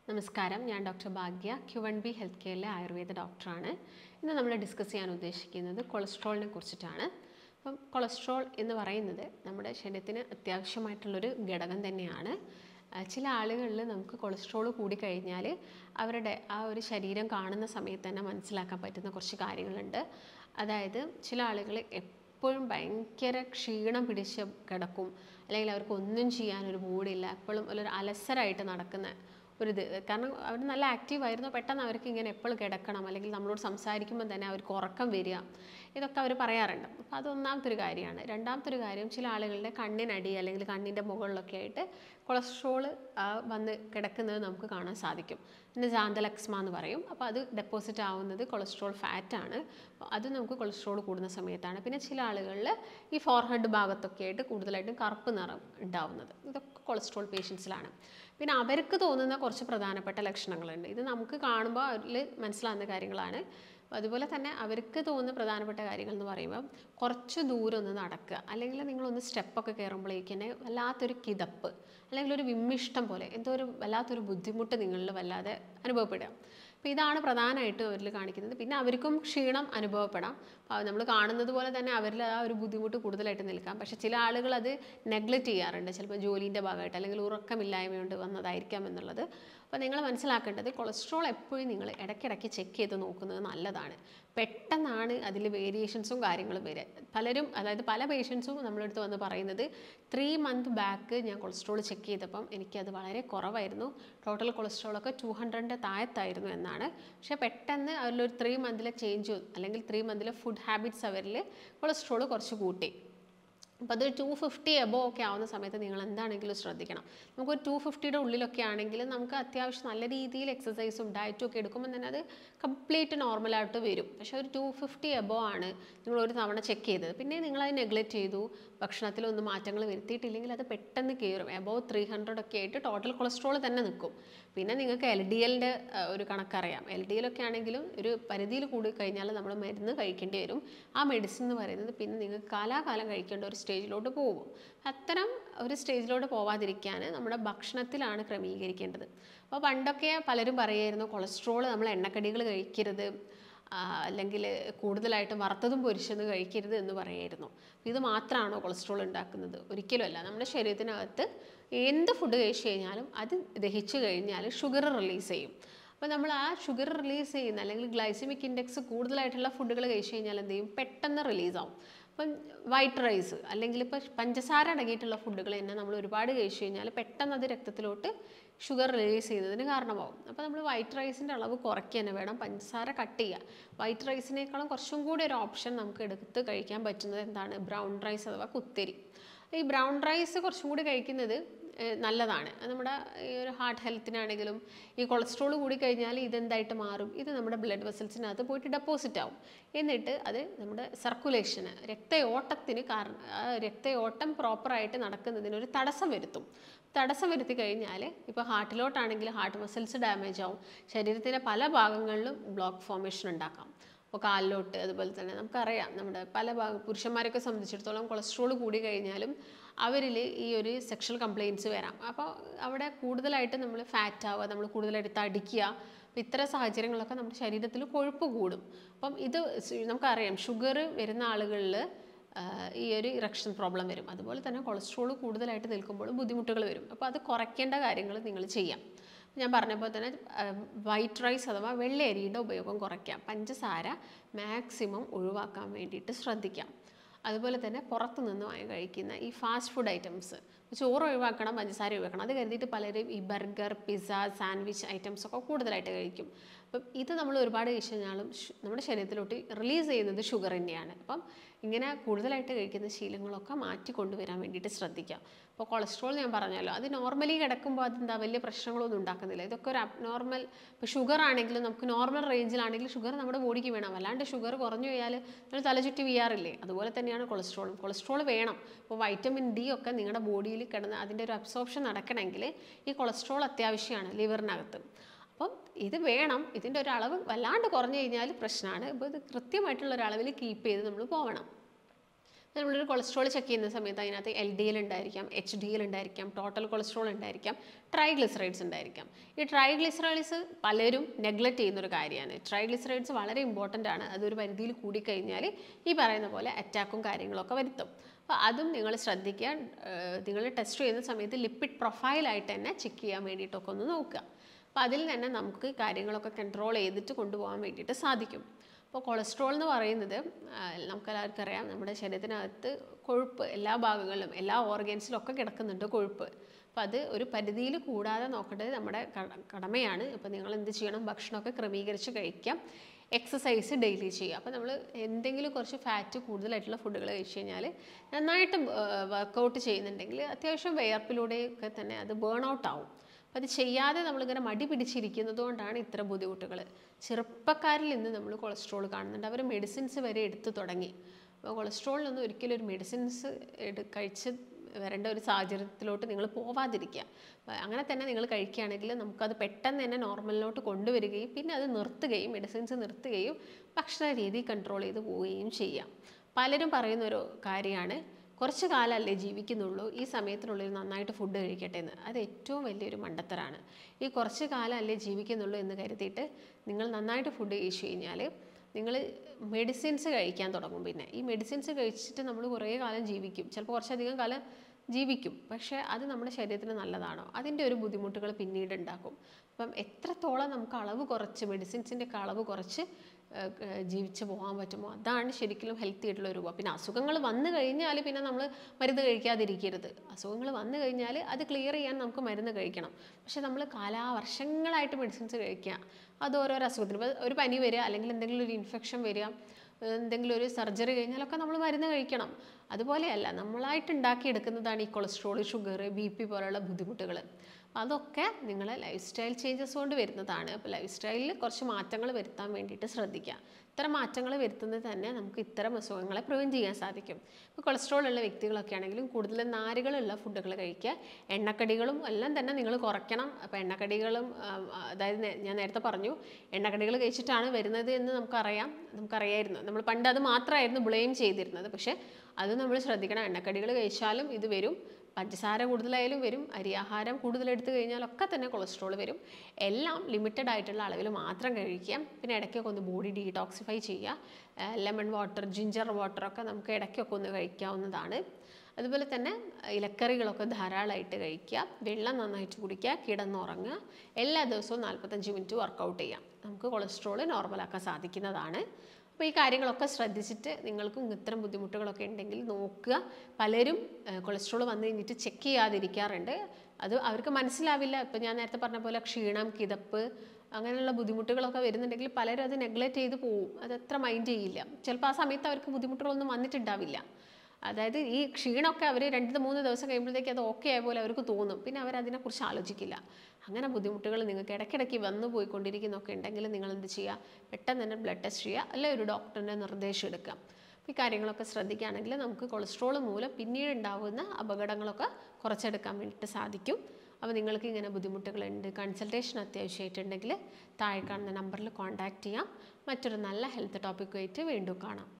നമസ്കാരം ഞാൻ doctor Bhagya Q one B health കെയറിലെ ആയുർവേദ ഡോക്ടറാണ് ഇന്ന് നമ്മൾ ഡിസ്കസ് ചെയ്യാൻ ഉദ്ദേശിക്കുന്നത് കൊളസ്ട്രോളിനെ കുറിച്ചിട്ടാണ് അപ്പം കൊളസ്ട്രോൾ എന്ന് പറയുന്നത് നമ്മുടെ ശരീരത്തിന് അത്യാവശ്യമായിട്ടുള്ളൊരു ഘടകം തന്നെയാണ് ആ, ചില ആളുകളിൽ നമുക്ക് കൊളസ്ട്രോൾ കൂടിക്കഴിഞ്ഞാൽ അവരുടെ ആ ഒരു ശരീരം കാണുന്ന സമയത്ത് തന്നെ മനസ്സിലാക്കാൻ പറ്റുന്ന കുറച്ച് കാര്യങ്ങളുണ്ട് അതായത് ചില ആളുകൾ എപ്പോഴും ഭയങ്കര ക്ഷീണം പിടിച്ച് കിടക്കും അല്ലെങ്കിൽ അവർക്ക് ഒന്നും ചെയ്യാനൊരു മൂടില്ല എപ്പോഴും ഒരു അലസരായിട്ട് നടക്കുന്ന ഒരു ഇത് കാരണം അവർ നല്ല ആക്റ്റീവ് ആയിരുന്നു പെട്ടെന്ന് അവർക്ക് ഇങ്ങനെ എപ്പോഴും കിടക്കണം അല്ലെങ്കിൽ നമ്മളോട് സംസാരിക്കുമ്പോൾ തന്നെ അവർക്ക് ഉറക്കം വരിക ഇതൊക്കെ അവർ പറയാറുണ്ട് അപ്പോൾ അത് ഒന്നാമത്തെ ഒരു കാര്യമാണ് രണ്ടാമത്തെ ഒരു കാര്യം ചില ആളുകളുടെ കണ്ണിനടി അല്ലെങ്കിൽ കണ്ണിൻ്റെ മുകളിലൊക്കെ ആയിട്ട് കൊളസ്ട്രോൾ വന്ന് കിടക്കുന്നത് നമുക്ക് കാണാൻ സാധിക്കും പിന്നെ ജാന്തലക്സ്മ എന്ന് പറയും അപ്പോൾ അത് ഡെപ്പോസിറ്റ് ആവുന്നത് കൊളസ്ട്രോൾ ഫാറ്റാണ് അപ്പോൾ അത് നമുക്ക് കൊളസ്ട്രോൾ കൂടുന്ന സമയത്താണ് പിന്നെ ചില ആളുകളിൽ ഈ ഫോർഹെഡ് ഭാഗത്തൊക്കെ ആയിട്ട് കൂടുതലായിട്ടും കറുപ്പ് നിറം ഉണ്ടാവുന്നത് ഇതൊക്കെ കൊളസ്ട്രോൾ പേഷ്യൻസിലാണ് പിന്നെ അവർക്ക് തോന്നുന്ന കുറച്ച് പ്രധാനപ്പെട്ട ലക്ഷണങ്ങളുണ്ട് ഇത് നമുക്ക് കാണുമ്പോൾ അതിൽ മനസ്സിലാവുന്ന കാര്യങ്ങളാണ് അതുപോലെ തന്നെ അവർക്ക് തോന്നുന്ന പ്രധാനപ്പെട്ട കാര്യങ്ങൾ എന്ന് പറയുമ്പോൾ കുറച്ച് ദൂരം ഒന്ന് നടക്കുക അല്ലെങ്കിൽ നിങ്ങളൊന്ന് സ്റ്റെപ്പൊക്കെ കയറുമ്പോഴേക്ക് തന്നെ വല്ലാത്തൊരു കിതപ്പ് അല്ലെങ്കിൽ ഒരു വിമ്മിഷ്ടം പോലെ എന്തോ ഒരു വല്ലാത്തൊരു ബുദ്ധിമുട്ട് നിങ്ങളിൽ വല്ലാതെ അനുഭവപ്പെടുക അപ്പോൾ ഇതാണ് പ്രധാനമായിട്ടും അവരിൽ കാണിക്കുന്നത് പിന്നെ അവർക്കും ക്ഷീണം അനുഭവപ്പെടാം അപ്പോൾ നമ്മൾ കാണുന്നത് പോലെ തന്നെ അവരിൽ ആ ഒരു ബുദ്ധിമുട്ട് കൂടുതലായിട്ട് നിൽക്കാം പക്ഷേ ചില ആളുകൾ അത് നെഗ്ലക്റ്റ് ചെയ്യാറുണ്ട് ചിലപ്പോൾ ജോലീൻ്റെ ഭാഗമായിട്ട് അല്ലെങ്കിൽ ഉറക്കമില്ലായ്മ കൊണ്ട് വന്നതായിരിക്കാം എന്നുള്ളത് അപ്പോൾ നിങ്ങൾ മനസ്സിലാക്കേണ്ടത് കൊളസ്ട്രോൾ എപ്പോഴും നിങ്ങൾ ഇടയ്ക്കിടയ്ക്ക് ചെക്ക് ചെയ്ത് നോക്കുന്നത് നല്ലതാണ് പെട്ടെന്നാണ് അതിൽ വേരിയേഷൻസും കാര്യങ്ങളും വരിക പലരും അതായത് പല പേഷ്യൻസും നമ്മളടുത്ത് വന്ന് പറയുന്നത് ത്രീ മന്ത് ബാക്ക് ഞാൻ കൊളസ്ട്രോൾ ചെക്ക് ചെയ്തപ്പം എനിക്കത് വളരെ കുറവായിരുന്നു ടോട്ടൽ കൊളസ്ട്രോളൊക്കെ ടു ഹൺഡ്രഡിൻ്റെ താഴത്തായിരുന്നു എന്നാണ് പക്ഷേ പെട്ടെന്ന് അതിലൊരു ത്രീ മന്തിലെ ചേഞ്ച് അല്ലെങ്കിൽ ത്രീ മന്തിലെ ഫുഡ് ഹാബിറ്റ്സ് അവരിൽ കൊളസ്ട്രോൾ കുറച്ച് കൂട്ടി അപ്പോൾ അത് ടു ഫിഫ്റ്റി എബോ ഒക്കെ ആവുന്ന സമയത്ത് നിങ്ങൾ എന്താണെങ്കിലും ശ്രദ്ധിക്കണം നമുക്ക് ടു ഫിഫ്റ്റിയുടെ ഉള്ളിലൊക്കെ ആണെങ്കിൽ നമുക്ക് അത്യാവശ്യം നല്ല രീതിയിൽ എക്സസൈസും ഡയറ്റും ഒക്കെ എടുക്കുമ്പോൾ തന്നെ അത് കംപ്ലീറ്റ് നോർമലായിട്ട് വരും പക്ഷേ ഒരു ടു ഫിഫ്റ്റി എബോ ആണ് നിങ്ങൾ ഒരു തവണ ചെക്ക് ചെയ്തത് പിന്നെ നിങ്ങളത് നെഗ്ലക്റ്റ് ചെയ്തു ഭക്ഷണത്തിലൊന്നും മാറ്റങ്ങൾ വരുത്തിയിട്ടില്ലെങ്കിൽ അത് പെട്ടെന്ന് കയറും എബോ ത്രീ ഹൺഡ്രഡ് ഒക്കെ ആയിട്ട് ടോട്ടൽ കൊളസ്ട്രോൾ തന്നെ നിൽക്കും പിന്നെ നിങ്ങൾക്ക് എൽ ഡി എല്ലിൻ്റെ ഒരു കണക്കറിയാം എൽ ഡി എല്ലൊക്കെ ആണെങ്കിലും ഒരു പരിധിയിൽ കൂടി കഴിഞ്ഞാൽ നമ്മൾ മരുന്ന് കഴിക്കേണ്ടി വരും ആ മെഡിസിൻ എന്ന് പറയുന്നത് പിന്നെ നിങ്ങൾക്ക് കാലാകാലം കഴിക്കേണ്ട ഒരു സ്റ്റേജിലോട്ട് പോകും അത്തരം ഒരു സ്റ്റേജിലോട്ട് പോവാതിരിക്കാൻ നമ്മുടെ ഭക്ഷണത്തിലാണ് ക്രമീകരിക്കേണ്ടത് അപ്പോൾ പണ്ടൊക്കെ പലരും പറയുമായിരുന്നു കൊളസ്ട്രോൾ നമ്മൾ എണ്ണക്കടികൾ കഴിക്കരുത് ആ, അല്ലെങ്കിൽ കൂടുതലായിട്ട് വറുത്തതും പൊരിച്ചതും കഴിക്കരുത് എന്ന് പറയായിരുന്നു ഇത് മാത്രമാണോ കൊളസ്ട്രോൾ ഉണ്ടാക്കുന്നത് ഒരിക്കലുമല്ല നമ്മുടെ ശരീരത്തിനകത്ത് എന്ത് ഫുഡ് കഴിച്ചു കഴിഞ്ഞാലും അത് ദഹിച്ചു കഴിഞ്ഞാൽ ഷുഗർ റിലീസ് ചെയ്യും അപ്പോൾ നമ്മൾ ആ ഷുഗർ റിലീസ് ചെയ്യുന്ന അല്ലെങ്കിൽ ഗ്ലൈസമിക് ഇൻഡെക്സ് കൂടുതലായിട്ടുള്ള ഫുഡുകൾ കഴിച്ചു കഴിഞ്ഞാൽ എന്ത് ചെയ്യും പെട്ടെന്ന് റിലീസ് ആവും അപ്പം വൈറ്റ് റൈസ് അല്ലെങ്കിൽ ഇപ്പോൾ പഞ്ചസാര അടങ്ങിയിട്ടുള്ള ഫുഡുകൾ തന്നെ നമ്മൾ ഒരുപാട് കഴിച്ചു കഴിഞ്ഞാൽ പെട്ടെന്ന് അത് രക്തത്തിലോട്ട് ഷുഗർ റിലീസ് ചെയ്യുന്നതിന് കാരണമാവും അപ്പോൾ നമ്മൾ വൈറ്റ് റൈസിൻ്റെ അളവ് കുറയ്ക്കുക തന്നെ വേണം പഞ്ചസാര കട്ട് ചെയ്യുക വൈറ്റ് റൈസിനേക്കാളും കുറച്ചും കൂടി ഒരു ഓപ്ഷൻ നമുക്ക് എടുത്ത് കഴിക്കാൻ പറ്റുന്നത് എന്താണ് ബ്രൗൺ റൈസ് അഥവാ കുത്തിരി ഈ ബ്രൗൺ റൈസ് കുറച്ചും കൂടി കഴിക്കുന്നത് ഏഹ്, നല്ലതാണ് അത് നമ്മുടെ ഈ ഒരു ഹാർട്ട് ഹെൽത്തിനാണെങ്കിലും ഈ കൊളസ്ട്രോൾ കൂടി കഴിഞ്ഞാൽ ഇതെന്തായിട്ട് മാറും ഇത് നമ്മുടെ ബ്ലഡ് വെസൽസിനകത്ത് പോയിട്ട് ഡെപ്പോസിറ്റ് ആവും എന്നിട്ട് അത് നമ്മുടെ സർക്കുലേഷന് രക്തയോട്ടത്തിന് കാരണം ആ രക്തയോട്ടം പ്രോപ്പറായിട്ട് നടക്കുന്നതിന് ഒരു തടസ്സം വരുത്തും തടസ്സം വരുത്തി കഴിഞ്ഞാൽ ഇപ്പോൾ ഹാർട്ടിലോട്ടാണെങ്കിൽ ഹാർട്ട് മസിൽസ് ഡാമേജ് ആവും ശരീരത്തിൻ്റെ പല ഭാഗങ്ങളിലും ബ്ലോക്ക് ഫോർമേഷൻ ഉണ്ടാക്കാം അപ്പോൾ കാലിലോട്ട് അതുപോലെ തന്നെ നമുക്കറിയാം നമ്മുടെ പല ഭാഗ പുരുഷന്മാരൊക്കെ സംബന്ധിച്ചിടത്തോളം കൊളസ്ട്രോൾ കൂടി കഴിഞ്ഞാലും അവരിൽ ഈ ഒരു സെക്ഷൽ കംപ്ലയിൻറ്റ്സ് വരാം അപ്പോൾ അവിടെ കൂടുതലായിട്ട് നമ്മൾ ഫാറ്റ് ആവുക നമ്മൾ കൂടുതലായിട്ട് തടിക്കുക അപ്പോൾ ഇത്തരം സാഹചര്യങ്ങളൊക്കെ നമ്മുടെ ശരീരത്തിൽ കൊഴുപ്പ് കൂടും അപ്പം ഇത് സ് നമുക്കറിയാം ഷുഗർ വരുന്ന ആളുകളിൽ ഈ ഒരു ഇറക്ഷൻ പ്രോബ്ലം വരും അതുപോലെ തന്നെ കൊളസ്ട്രോൾ കൂടുതലായിട്ട് നിൽക്കുമ്പോഴും ബുദ്ധിമുട്ടുകൾ വരും അപ്പോൾ അത് കുറയ്ക്കേണ്ട കാര്യങ്ങൾ നിങ്ങൾ ചെയ്യാം ഞാൻ പറഞ്ഞപ്പോൾ തന്നെ വൈറ്റ് റൈസ് അഥവാ വെള്ളയരിയുടെ ഉപയോഗം കുറയ്ക്കാം പഞ്ചസാര മാക്സിമം ഒഴിവാക്കാൻ വേണ്ടിയിട്ട് ശ്രദ്ധിക്കാം അതുപോലെ തന്നെ പുറത്തു നിന്ന് വാങ്ങി കഴിക്കുന്ന ഈ ഫാസ്റ്റ് ഫുഡ് ഐറ്റംസ് ചോറ് ഒഴിവാക്കണം പഞ്ചസാര ഒഴിവാക്കണം അത് കരുതിയിട്ട് പലരും ഈ ബർഗർ പിസ്സ സാൻഡ്വിച്ച് ഐറ്റംസ് ഒക്കെ കൂടുതലായിട്ട് കഴിക്കും അപ്പം ഇത് നമ്മൾ ഒരുപാട് കഴിച്ചു കഴിഞ്ഞാലും ഷു- നമ്മുടെ ശരീരത്തിലോട്ട് റിലീസ് ചെയ്യുന്നത് ഷുഗർ തന്നെയാണ് അപ്പം ഇങ്ങനെ കൂടുതലായിട്ട് കഴിക്കുന്ന ശീലങ്ങളൊക്കെ മാറ്റി കൊണ്ടുവരാൻ വേണ്ടിയിട്ട് ശ്രദ്ധിക്കാം അപ്പോൾ കൊളസ്ട്രോൾ ഞാൻ പറഞ്ഞല്ലോ അത് നോർമലി കിടക്കുമ്പോൾ അതെന്താ വലിയ പ്രശ്നങ്ങളൊന്നും ഉണ്ടാക്കുന്നില്ല ഇതൊക്കെ ഒരു അബ്നോർമൽ ഇപ്പോൾ ഷുഗർ ആണെങ്കിലും നമുക്ക് നോർമൽ റേഞ്ചിലാണെങ്കിൽ ഷുഗർ നമ്മുടെ ബോഡിക്ക് വേണം അല്ലാണ്ട് ഷുഗർ കുറഞ്ഞു പോയാൽ നമ്മൾ തലചുറ്റി വീയാറില്ലേ അതുപോലെ തന്നെയാണ് കൊളസ്ട്രോളും കൊളസ്ട്രോൾ വേണം ഇപ്പോൾ വൈറ്റമിൻ ഡി ഒക്കെ നിങ്ങളുടെ ബോഡിയിൽ കിടന്ന് അതിൻ്റെ ഒരു അബ്സോർപ്ഷൻ നടക്കണമെങ്കിൽ ഈ കൊളസ്ട്രോൾ അത്യാവശ്യമാണ് ലിവറിനകത്ത് അപ്പം ഇത് വേണം ഇതിൻ്റെ ഒരു അളവ് വല്ലാണ്ട് കുറഞ്ഞു കഴിഞ്ഞാൽ പ്രശ്നമാണ് അപ്പോൾ ഇത് കൃത്യമായിട്ടുള്ള ഒരു അളവിൽ കീപ്പ് ചെയ്ത് നമ്മൾ പോകണം നമ്മളൊരു കൊളസ്ട്രോൾ ചെക്ക് ചെയ്യുന്ന സമയത്ത് അതിനകത്ത് എൽ ഡി എൽ ഉണ്ടായിരിക്കാം എച്ച് ഡി എൽ ഉണ്ടായിരിക്കാം ടോട്ടൽ കൊളസ്ട്രോൾ ഉണ്ടായിരിക്കാം ട്രൈഗ്ലിസറൈഡ്സ് ഉണ്ടായിരിക്കാം ഈ ട്രൈഗ്ലിസറൈഡ്സ് പലരും നെഗ്ലക്റ്റ് ചെയ്യുന്ന ഒരു കാര്യമാണ് ട്രൈഗ്ലിസറൈഡ്സ് വളരെ ഇമ്പോർട്ടൻ്റ് ആണ് അതൊരു പരിധിയിൽ കൂടിക്കഴിഞ്ഞാൽ ഈ പറയുന്ന പോലെ അറ്റാക്കും കാര്യങ്ങളൊക്കെ വരുത്തും അപ്പോൾ അതും നിങ്ങൾ ശ്രദ്ധിക്കുക നിങ്ങൾ ടെസ്റ്റ് ചെയ്യുന്ന സമയത്ത് ലിപ്പിഡ് പ്രൊഫൈലായിട്ട് തന്നെ ചെക്ക് ചെയ്യാൻ വേണ്ടിയിട്ടൊക്കെ ഒന്ന് നോക്കുക അപ്പോൾ അതിൽ തന്നെ നമുക്ക് കാര്യങ്ങളൊക്കെ കൺട്രോൾ ചെയ്തിട്ട് കൊണ്ടുപോകാൻ വേണ്ടിയിട്ട് സാധിക്കും അപ്പോൾ കൊളസ്ട്രോൾ എന്ന് പറയുന്നത് ആ, നമുക്കെല്ലാവർക്കും അറിയാം നമ്മുടെ ശരീരത്തിനകത്ത് കൊഴുപ്പ് എല്ലാ ഭാഗങ്ങളിലും എല്ലാ ഓർഗൻസിലും ഒക്കെ കിടക്കുന്നുണ്ട് കൊഴുപ്പ് അപ്പോൾ അത് ഒരു പരിധിയിൽ കൂടാതെ നോക്കേണ്ടത് നമ്മുടെ കട- കടമയാണ് അപ്പോൾ നിങ്ങൾ എന്ത് ചെയ്യണം ഭക്ഷണമൊക്കെ ക്രമീകരിച്ച് കഴിക്കാം എക്സസൈസ് ഡെയിലി ചെയ്യുക അപ്പോൾ നമ്മൾ എന്തെങ്കിലും കുറച്ച് ഫാറ്റ് കൂടുതലായിട്ടുള്ള ഫുഡുകൾ കഴിച്ച് കഴിഞ്ഞാൽ നന്നായിട്ട് വർക്കൗട്ട് ചെയ്യുന്നുണ്ടെങ്കിൽ അത്യാവശ്യം വിയർപ്പിലൂടെയൊക്കെ തന്നെ അത് ബേൺ ഔട്ട് ആവും അപ്പോൾ അത് ചെയ്യാതെ നമ്മളിങ്ങനെ മടി പിടിച്ചിരിക്കുന്നത് കൊണ്ടാണ് ഇത്ര ബുദ്ധിമുട്ടുകൾ ചെറുപ്പക്കാരിൽ നിന്ന് നമ്മൾ കൊളസ്ട്രോൾ കാണുന്നുണ്ട് അവർ മെഡിസിൻസ് വരെ എടുത്തു തുടങ്ങി അപ്പോൾ കൊളസ്ട്രോളിനൊന്നും ഒരിക്കലും ഒരു മെഡിസിൻസ് എടു കഴിച്ച് വരേണ്ട ഒരു സാഹചര്യത്തിലോട്ട് നിങ്ങൾ പോവാതിരിക്കുക അപ്പോൾ അങ്ങനെ തന്നെ നിങ്ങൾ കഴിക്കുകയാണെങ്കിൽ നമുക്കത് പെട്ടെന്ന് തന്നെ നോർമലിലോട്ട് കൊണ്ടുവരികയും പിന്നെ അത് നിർത്തുകയും മെഡിസിൻസ് നിർത്തുകയും ഭക്ഷണ രീതി കൺട്രോൾ ചെയ്ത് പോവുകയും ചെയ്യാം പലരും പറയുന്ന ഒരു കാര്യമാണ് കുറച്ച് കാലമല്ലേ ജീവിക്കുന്നുള്ളൂ ഈ സമയത്തിനുള്ളിൽ നന്നായിട്ട് ഫുഡ് കഴിക്കട്ടെ എന്ന് അത് ഏറ്റവും വലിയൊരു മണ്ടത്തരാണ് ഈ കുറച്ച് കാലമല്ലേ ജീവിക്കുന്നുള്ളൂ എന്ന് കരുതിയിട്ട് നിങ്ങൾ നന്നായിട്ട് ഫുഡ് കഴിച്ചു കഴിഞ്ഞാൽ നിങ്ങൾ മെഡിസിൻസ് കഴിക്കാൻ തുടങ്ങും പിന്നെ ഈ മെഡിസിൻസ് കഴിച്ചിട്ട് നമ്മൾ കുറേ കാലം ജീവിക്കും ചിലപ്പോൾ കുറച്ചധികം കാലം ജീവിക്കും പക്ഷേ അത് നമ്മുടെ ശരീരത്തിന് നല്ലതാണോ അതിൻ്റെ ഒരു ബുദ്ധിമുട്ടുകൾ പിന്നീട് ഉണ്ടാക്കും അപ്പം എത്രത്തോളം നമുക്ക് അളവ് കുറച്ച് മെഡിസിൻസിൻ്റെ ഒക്കെ അളവ് കുറച്ച് ഏഹ്, ഏഹ്, ജീവിച്ച് പോകാൻ പറ്റുമോ അതാണ് ശരിക്കും ഹെൽത്തി ആയിട്ടുള്ള ഒരു രൂപം പിന്നെ അസുഖങ്ങൾ വന്നു കഴിഞ്ഞാൽ പിന്നെ നമ്മൾ മരുന്ന് കഴിക്കാതിരിക്കരുത് അസുഖങ്ങൾ വന്നു കഴിഞ്ഞാൽ അത് ക്ലിയർ ചെയ്യാൻ നമുക്ക് മരുന്ന് കഴിക്കണം പക്ഷെ നമ്മൾ കാലാവർഷങ്ങളായിട്ട് മെഡിസിൻസ് കഴിക്കുക അത് ഓരോരോ അസുഖത്തിന് ഇപ്പോൾ ഒരു പനി വരിക അല്ലെങ്കിൽ എന്തെങ്കിലും ഒരു ഇൻഫെക്ഷൻ വരിക എന്തെങ്കിലും ഒരു സർജറി കഴിഞ്ഞാലൊക്കെ നമ്മൾ മരുന്ന് കഴിക്കണം അതുപോലെയല്ല നമ്മളായിട്ട് ഉണ്ടാക്കിയെടുക്കുന്നതാണ് ഈ കൊളസ്ട്രോൾ ഷുഗർ ബി പി പോലുള്ള ബുദ്ധിമുട്ടുകൾ അതൊക്കെ നിങ്ങൾ ലൈഫ് സ്റ്റൈൽ ചേഞ്ചസ് കൊണ്ട് വരുന്നതാണ് അപ്പോൾ ലൈഫ് സ്റ്റൈലിൽ കുറച്ച് മാറ്റങ്ങൾ വരുത്താൻ വേണ്ടിയിട്ട് ശ്രദ്ധിക്കുക ഇത്തരം മാറ്റങ്ങൾ വരുത്തുന്നത് തന്നെ നമുക്ക് ഇത്തരം അസുഖങ്ങളെ പ്രിവെൻറ്റ് ചെയ്യാൻ സാധിക്കും ഇപ്പോൾ കൊളസ്ട്രോൾ ഉള്ള വ്യക്തികളൊക്കെ ആണെങ്കിലും കൂടുതൽ നാരുകളുള്ള ഫുഡുകൾ കഴിക്കുക എണ്ണക്കടികളും എല്ലാം തന്നെ നിങ്ങൾ കുറയ്ക്കണം അപ്പോൾ എണ്ണക്കടികളും ആ, അതായത് നേ- ഞാൻ നേരത്തെ പറഞ്ഞു എണ്ണക്കടികൾ കഴിച്ചിട്ടാണ് വരുന്നത് എന്ന് നമുക്കറിയാം നമുക്കറിയായിരുന്നു നമ്മൾ പണ്ട് അത് മാത്രമായിരുന്നു ബ്ലെയിം ചെയ്തിരുന്നത് പക്ഷേ അത് നമ്മൾ ശ്രദ്ധിക്കണം എണ്ണക്കടികൾ കഴിച്ചാലും ഇത് വരും പഞ്ചസാര കൂടുതലായാലും വരും അരിയാഹാരം കൂടുതൽ എടുത്തു കഴിഞ്ഞാലൊക്കെ തന്നെ കൊളസ്ട്രോൾ വരും എല്ലാം ലിമിറ്റഡ് ആയിട്ടുള്ള അളവിൽ മാത്രം കഴിക്കുക പിന്നെ ഇടയ്ക്കൊക്കെ ഒന്ന് ബോഡി ഡീടോക്സിഫൈ ചെയ്യുക ലെമൺ വാട്ടർ ജിഞ്ചർ വാട്ടറൊക്കെ നമുക്ക് ഇടയ്ക്കൊക്കെ ഒന്ന് കഴിക്കാവുന്നതാണ് അതുപോലെ തന്നെ ഇലക്കറികളൊക്കെ ധാരാളമായിട്ട് കഴിക്കുക വെള്ളം നന്നായിട്ട് കുടിക്കുക കിടന്നുറങ്ങുക എല്ലാ ദിവസവും നാൽപ്പത്തഞ്ച് മിനിറ്റ് വർക്കൗട്ട് ചെയ്യാം നമുക്ക് കൊളസ്ട്രോൾ നോർമലാക്കാൻ സാധിക്കുന്നതാണ് അപ്പോൾ ഈ കാര്യങ്ങളൊക്കെ ശ്രദ്ധിച്ചിട്ട് നിങ്ങൾക്കും ഇത്തരം ബുദ്ധിമുട്ടുകളൊക്കെ ഉണ്ടെങ്കിൽ നോക്കുക പലരും കൊളസ്ട്രോൾ വന്നു കഴിഞ്ഞിട്ട് ചെക്ക് ചെയ്യാതിരിക്കാറുണ്ട് അത് അവർക്ക് മനസ്സിലാവില്ല ഇപ്പം ഞാൻ നേരത്തെ പറഞ്ഞ പോലെ ക്ഷീണം കിതപ്പ് അങ്ങനെയുള്ള ബുദ്ധിമുട്ടുകളൊക്കെ വരുന്നുണ്ടെങ്കിൽ പലരും അത് നെഗ്ലക്റ്റ് ചെയ്ത് പോവും അത് അത്ര മൈൻഡ് ചെയ്യില്ല ചിലപ്പോൾ ആ സമയത്ത് അവർക്ക് ബുദ്ധിമുട്ടുകളൊന്നും വന്നിട്ടുണ്ടാവില്ല അതായത് ഈ ക്ഷീണമൊക്കെ അവർ രണ്ട് മൂന്ന് ദിവസം കഴിയുമ്പോഴത്തേക്ക് അത് ഓക്കെ ആയ പോലെ അവർക്ക് തോന്നും പിന്നെ അവർ അതിനെക്കുറിച്ച് ആലോചിക്കില്ല അങ്ങനെ ബുദ്ധിമുട്ടുകൾ നിങ്ങൾക്ക് ഇടയ്ക്കിടയ്ക്ക് വന്നു പോയിക്കൊണ്ടിരിക്കുന്നൊക്കെ ഉണ്ടെങ്കിൽ നിങ്ങൾ എന്ത് ചെയ്യുക പെട്ടെന്ന് തന്നെ ബ്ലഡ് ടെസ്റ്റ് ചെയ്യുക അല്ലെങ്കിൽ ഒരു ഡോക്ടറിൻ്റെ നിർദ്ദേശം എടുക്കുക അപ്പോൾ ഈ കാര്യങ്ങളൊക്കെ ശ്രദ്ധിക്കുകയാണെങ്കിൽ നമുക്ക് കൊളസ്ട്രോൾ മൂലം പിന്നീട് ഉണ്ടാകുന്ന അപകടങ്ങളൊക്കെ കുറച്ചെടുക്കാൻ വേണ്ടിയിട്ട് സാധിക്കും അപ്പോൾ നിങ്ങൾക്ക് ഇങ്ങനെ ബുദ്ധിമുട്ടുകളുണ്ട് കൺസൾട്ടേഷൻ അത്യാവശ്യമായിട്ടുണ്ടെങ്കിൽ താഴെ കാണുന്ന നമ്പറിൽ കോൺടാക്റ്റ് ചെയ്യാം മറ്റൊരു നല്ല ഹെൽത്ത് ടോപ്പിക്കുമായിട്ട് വീണ്ടും കാണാം